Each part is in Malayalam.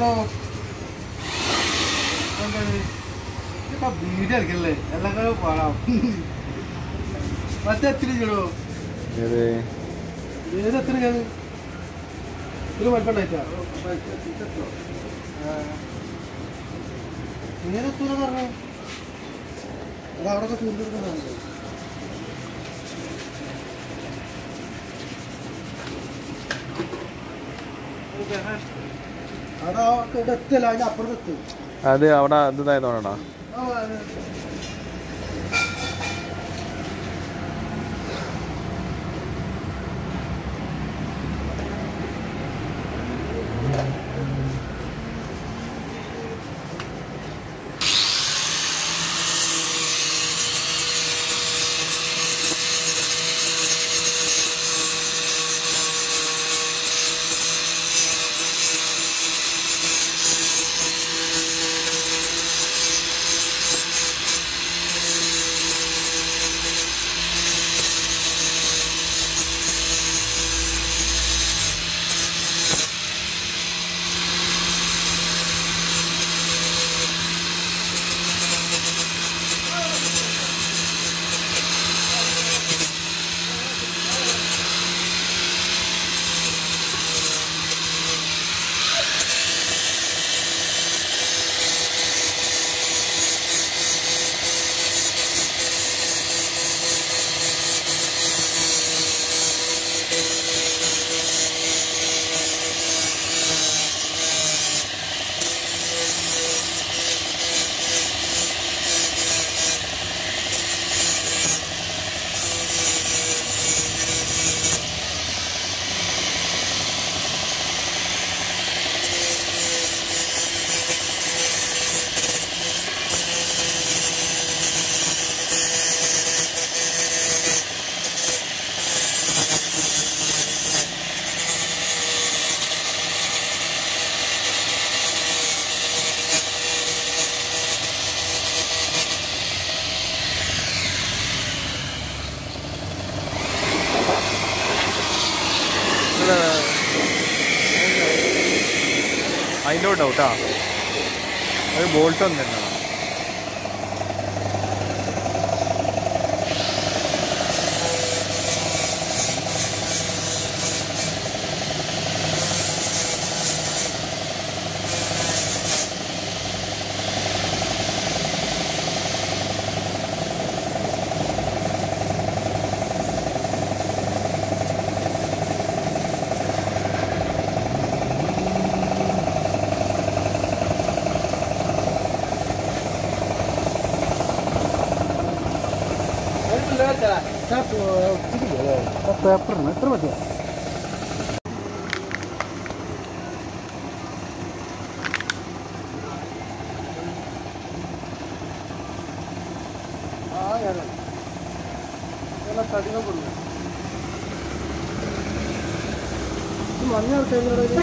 എന്താണ് ഇപ്പൊ വീഡിയോ എടുക്കല്ലേ എല്ലാം കൂടെ പാടാം മറ്റേ എത്ര ചെയ്യണോ ഏത് ഏത് എത്ര ചെയ്ത് ഒരു വലിപ്പണ്ടായിട്ടാ നേരെ എത്തൂന്ന് പറഞ്ഞു അത് അവിടെ തീർന്നെടുക്കുന്നുണ്ട് അതാ ഇവിടെ എത്തില്ല അതിന്റെ അപ്പുറത്ത് എത്തും അത് അവിടെ ഇതായതുകൊണ്ടാ ആ, അതെ. അതിൻ്റെ ഡൗട്ടാ അത് ബോൾട്ട് ഒന്നും തന്നെ പേപ്പറിന് എത്ര മതിയോ ആ ഞാൻ തടികൾ കൊടുക്കും മഞ്ഞ ടൈമിലൂടെ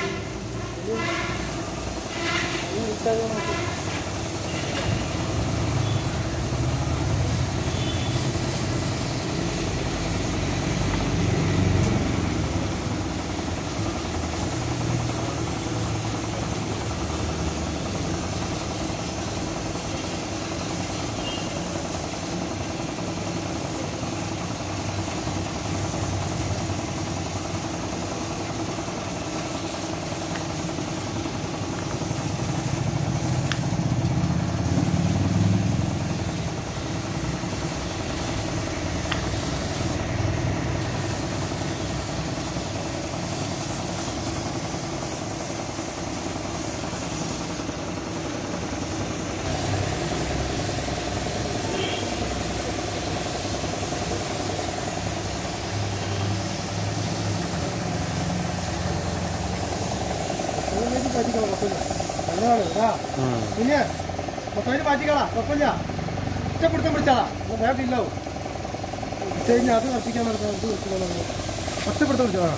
പാറ്റിക്കളാം കുഴപ്പമില്ല നല്ലതാണ് ഇതാ പിന്നെ മൊത്തമായിട്ട് പാറ്റിക്കളാ കുഴപ്പമില്ല ഒറ്റപ്പിടുത്തം പിടിച്ചാളാ വേറെ ഇല്ലാവും ഇട്ട് കഴിഞ്ഞാൽ അത് കത്തിക്കാൻ നടക്കാം ഇത് വെച്ചിട്ടുള്ളത് ഒറ്റപ്പിടുത്തം പിടിച്ചാളാ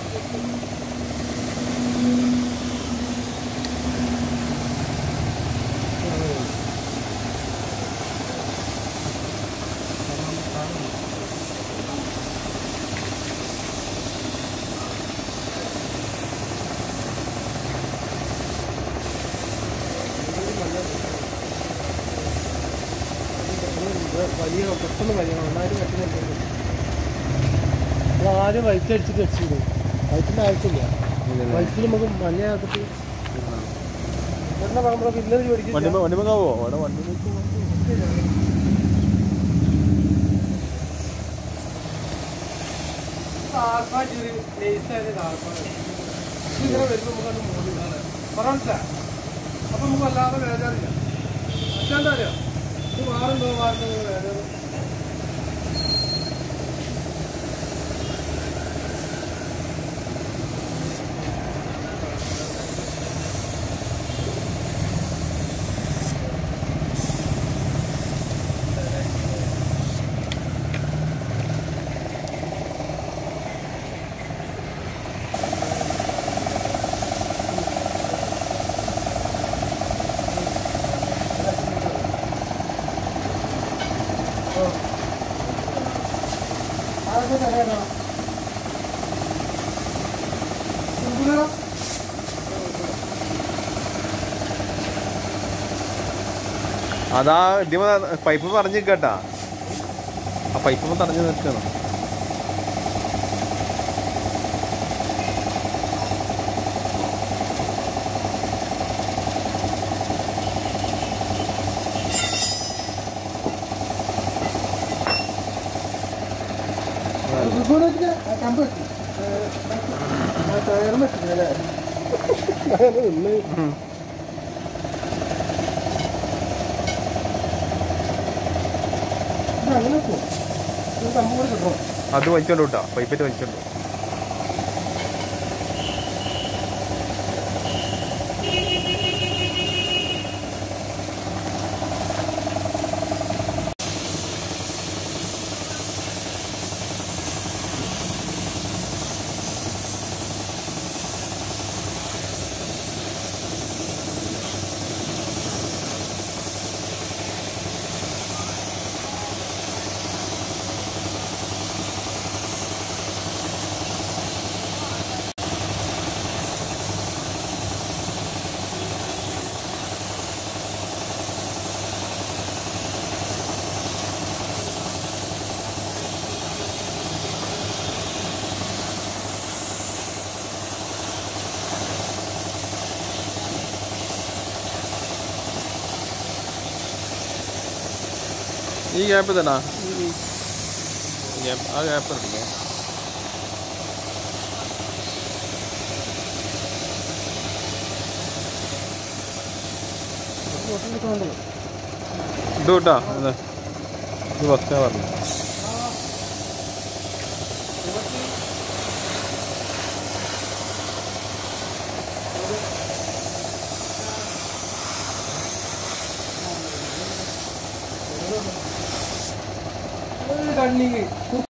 പെട്ടെന്ന് കഴിയണം ഒന്നായിട്ട് പറ്റുന്നില്ല നമ്മൾ ആദ്യം വൈറ്റ് അടിച്ചിട്ട് വെച്ചിട്ടുണ്ട് വൈറ്റിൻ്റെ ആവശ്യമില്ല വൈറ്റിൽ നമുക്ക് മഞ്ഞ ആക്കിട്ട് എന്നാൽ നമ്മളെ പിള്ളേർ വണ്ടി പഠിക്കും വണ്ടി പോകാവോ അവിടെ വണ്ടി കാർപ്പാറ്റൊരു നൈസായ കാർപ്പാട് ഇങ്ങനെ വരുമ്പോൾ നമുക്ക് അത് മോടി കാണാൻ പറഞ്ഞില്ല അപ്പം നമുക്ക് വല്ലാതെ വേദനയില്ല മറ്റെന്താ അറിയോ ഇത് മാറുണ്ടോ മാറുണ്ടോ വേദന അതൊക്കെ തരാനോ സിംഗിളോ അതാ ഇടിമ പൈപ്പ് പറഞ്ഞു കേട്ടാ ആ പൈപ്പ് തടഞ്ഞു നിൽക്കണം ത്രികോണത്തിന് ആ കമ്പ് വെച്ചു ആ ടയറും വെച്ചില്ല അല്ലേ ടയറ് നിന്ന് ഇത് അങ്ങനെ പോകും ഒരു കമ്പ് കൂടി കിട്ടണം അത് വലിച്ചോണ്ട് വിട്ടാ പൈപ്പറ്റ് വലിച്ചോണ്ട് ഈ ഗ്യാപ്പ് തന്നെ ഗ്യാപ്പ് ആ ഗ്യാപ്പ് എടുക്കാം ഇത് കേട്ടാ ഇത് ഇത് ഫസ്റ്റാ പറഞ്ഞു കണ്ണിങ്